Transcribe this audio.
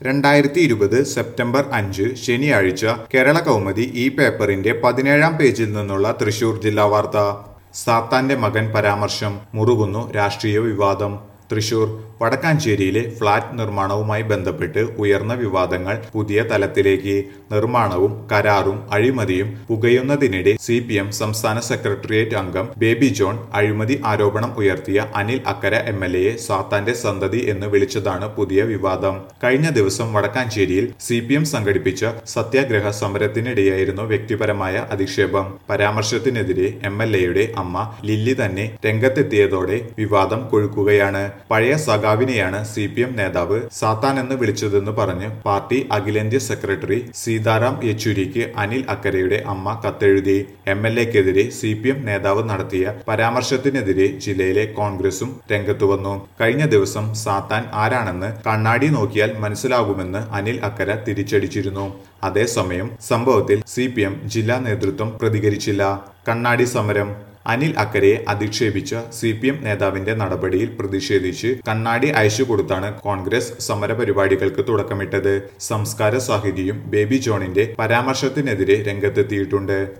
രണ്ടായിരത്തി ഇരുപത് സെപ്റ്റംബർ അഞ്ച് ശനിയാഴ്ച കേരള കൗമുദി ഈ പേപ്പറിന്റെ പതിനേഴാം പേജിൽ നിന്നുള്ള തൃശൂർ ജില്ലാ വാർത്ത സാത്താന്റെ മകൻ പരാമർശം മുറുകുന്നു രാഷ്ട്രീയ വിവാദം തൃശൂർ വടക്കാഞ്ചേരിയിലെ ഫ്ളാറ്റ് നിർമ്മാണവുമായി ബന്ധപ്പെട്ട് ഉയർന്ന വിവാദങ്ങൾ പുതിയ തലത്തിലേക്ക് നിർമ്മാണവും കരാറും അഴിമതിയും പുകയുന്നതിനിടെ സി പി എം സംസ്ഥാന സെക്രട്ടേറിയറ്റ് അംഗം ബേബി ജോൺ അഴിമതി ആരോപണം ഉയർത്തിയ അനിൽ അക്കര എം എൽ എയെ സാത്താന്റെ സന്തതി എന്ന് വിളിച്ചതാണ് പുതിയ വിവാദം കഴിഞ്ഞ ദിവസം വടക്കാഞ്ചേരിയിൽ സി പി എം സംഘടിപ്പിച്ച സത്യാഗ്രഹ സമരത്തിനിടെയായിരുന്നു വ്യക്തിപരമായ അധിക്ഷേപം പരാമർശത്തിനെതിരെ എം എൽ എയുടെ അമ്മ ലില്ലി തന്നെ രംഗത്തെത്തിയതോടെ വിവാദം കൊഴുക്കുകയാണ് പഴയ സഖാവിനെയാണ് സി പി എം നേതാവ് സാത്താൻ എന്ന് വിളിച്ചതെന്ന് പറഞ്ഞ് പാർട്ടി അഖിലേന്ത്യാ സെക്രട്ടറി സീതാറാം യെച്ചൂരിക്ക് അനിൽ അക്കരയുടെ അമ്മ കത്തെഴുതി എം എൽ എക്കെതിരെ സി പി എം നേതാവ് നടത്തിയ പരാമർശത്തിനെതിരെ ജില്ലയിലെ കോൺഗ്രസും രംഗത്തു വന്നു കഴിഞ്ഞ ദിവസം സാത്താൻ ആരാണെന്ന് കണ്ണാടി നോക്കിയാൽ മനസ്സിലാകുമെന്ന് അനിൽ അക്കര തിരിച്ചടിച്ചിരുന്നു അതേസമയം സംഭവത്തിൽ സി പി എം ജില്ലാ നേതൃത്വം പ്രതികരിച്ചില്ല കണ്ണാടി സമരം അനിൽ അക്കരയെ അധിക്ഷേപിച്ച സി പി എം നേതാവിന്റെ നടപടിയിൽ പ്രതിഷേധിച്ച് കണ്ണാടി അയച്ചു കൊടുത്താണ് കോൺഗ്രസ് സമരപരിപാടികൾക്ക് തുടക്കമിട്ടത് സംസ്കാര സാഹിതിയും ബേബി ജോണിന്റെ പരാമർശത്തിനെതിരെ രംഗത്തെത്തിയിട്ടുണ്ട്